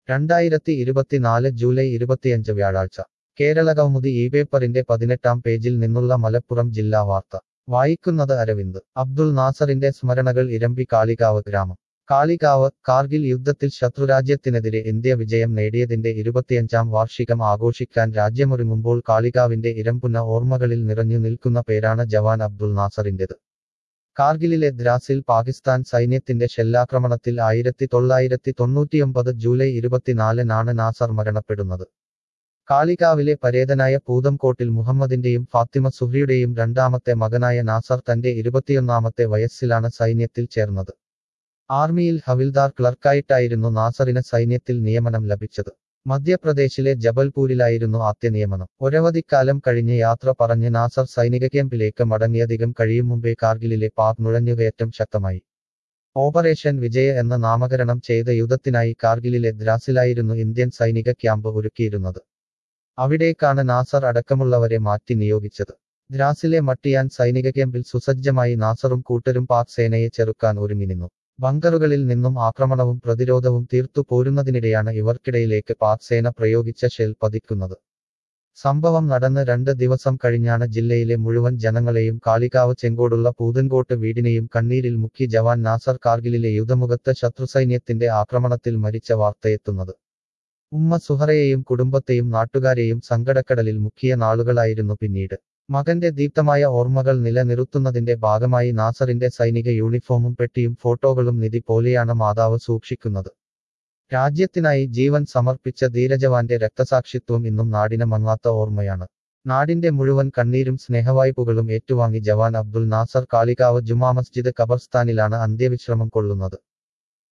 രണ്ടായിരത്തി ഇരുപത്തിനാല് ജൂലൈ ഇരുപത്തിയഞ്ച് വ്യാഴാഴ്ച കേരള കൗമുദി ഈ പേപ്പറിന്റെ പതിനെട്ടാം പേജിൽ നിന്നുള്ള മലപ്പുറം ജില്ലാ വാർത്ത വായിക്കുന്നത് അരവിന്ദ് അബ്ദുൾ നാസറിന്റെ സ്മരണകൾ ഇരമ്പി കാളികാവ് ഗ്രാമം കാളികാവ് കാർഗിൽ യുദ്ധത്തിൽ ശത്രുരാജ്യത്തിനെതിരെ ഇന്ത്യ വിജയം നേടിയതിന്റെ ഇരുപത്തിയഞ്ചാം വാർഷികം ആഘോഷിക്കാൻ രാജ്യമൊരുങ്ങുമ്പോൾ കാളികാവിന്റെ ഇരമ്പുന്ന ഓർമ്മകളിൽ നിറഞ്ഞു നിൽക്കുന്ന പേരാണ് ജവാൻ അബ്ദുൾ നാസറിന്റേത് കാർഗിലിലെ ദ്രാസിൽ പാകിസ്ഥാൻ സൈന്യത്തിന്റെ ഷെല്ലാക്രമണത്തിൽ ആയിരത്തി തൊള്ളായിരത്തി തൊണ്ണൂറ്റിയൊമ്പത് ജൂലൈ ഇരുപത്തിനാലിനാണ് നാസർ മരണപ്പെടുന്നത് കാളികാവിലെ പരേതനായ പൂതംകോട്ടിൽ മുഹമ്മദിന്റെയും ഫാത്തിമ സുഹ്രിയുടെയും രണ്ടാമത്തെ മകനായ നാസർ തന്റെ ഇരുപത്തിയൊന്നാമത്തെ വയസ്സിലാണ് സൈന്യത്തിൽ ചേർന്നത് ആർമിയിൽ ഹവിൽദാർ ക്ലർക്കായിട്ടായിരുന്നു നാസറിന് സൈന്യത്തിൽ നിയമനം ലഭിച്ചത് മധ്യപ്രദേശിലെ ജബൽപൂരിലായിരുന്നു ആദ്യ നിയമനം ഒരവധിക്കാലം കഴിഞ്ഞ് യാത്ര പറഞ്ഞ് നാസർ സൈനിക ക്യാമ്പിലേക്ക് മടങ്ങിയധികം കഴിയും മുമ്പേ കാർഗിലിലെ പാക് നുഴഞ്ഞുകയറ്റം ശക്തമായി ഓപ്പറേഷൻ വിജയ എന്ന നാമകരണം ചെയ്ത യുദ്ധത്തിനായി കാർഗിലിലെ ദ്രാസിലായിരുന്നു ഇന്ത്യൻ സൈനിക ക്യാമ്പ് ഒരുക്കിയിരുന്നത് അവിടേക്കാണ് നാസർ അടക്കമുള്ളവരെ മാറ്റി നിയോഗിച്ചത് ദ്രാസിലെ മട്ടിയാൻ സൈനിക ക്യാമ്പിൽ സുസജ്ജമായി നാസറും കൂട്ടരും പാക് സേനയെ ചെറുക്കാൻ ഒരുങ്ങി നിന്നു ബങ്കറുകളിൽ നിന്നും ആക്രമണവും പ്രതിരോധവും തീർത്തു പോരുന്നതിനിടെയാണ് ഇവർക്കിടയിലേക്ക് പാക് സേന പ്രയോഗിച്ച ഷെൽ പതിക്കുന്നത് സംഭവം നടന്ന് രണ്ട് ദിവസം കഴിഞ്ഞാണ് ജില്ലയിലെ മുഴുവൻ ജനങ്ങളെയും കാളികാവ് ചെങ്കോടുള്ള പൂതൻകോട്ട് വീടിനെയും കണ്ണീരിൽ മുക്കി ജവാൻ നാസർ കാർഗിലിലെ യുദ്ധമുഖത്ത് ശത്രുസൈന്യത്തിന്റെ ആക്രമണത്തിൽ മരിച്ച വാർത്തയെത്തുന്നത് ഉമ്മ സുഹറയെയും കുടുംബത്തെയും നാട്ടുകാരെയും സങ്കടക്കടലിൽ മുക്കിയ നാളുകളായിരുന്നു പിന്നീട് മകന്റെ ദീപ്തമായ ഓർമ്മകൾ നിലനിർത്തുന്നതിന്റെ ഭാഗമായി നാസറിന്റെ സൈനിക യൂണിഫോമും പെട്ടിയും ഫോട്ടോകളും നിധി പോലെയാണ് മാതാവ് സൂക്ഷിക്കുന്നത് രാജ്യത്തിനായി ജീവൻ സമർപ്പിച്ച ധീരജവാന്റെ രക്തസാക്ഷിത്വം ഇന്നും നാടിന് മങ്ങാത്ത ഓർമ്മയാണ് നാടിന്റെ മുഴുവൻ കണ്ണീരും സ്നേഹവായ്പുകളും ഏറ്റുവാങ്ങി ജവാൻ അബ്ദുൽ നാസർ കാളികാവ് ജുമാ മസ്ജിദ് ഖബർസ്ഥാനിലാണ് അന്ത്യവിശ്രമം കൊള്ളുന്നത്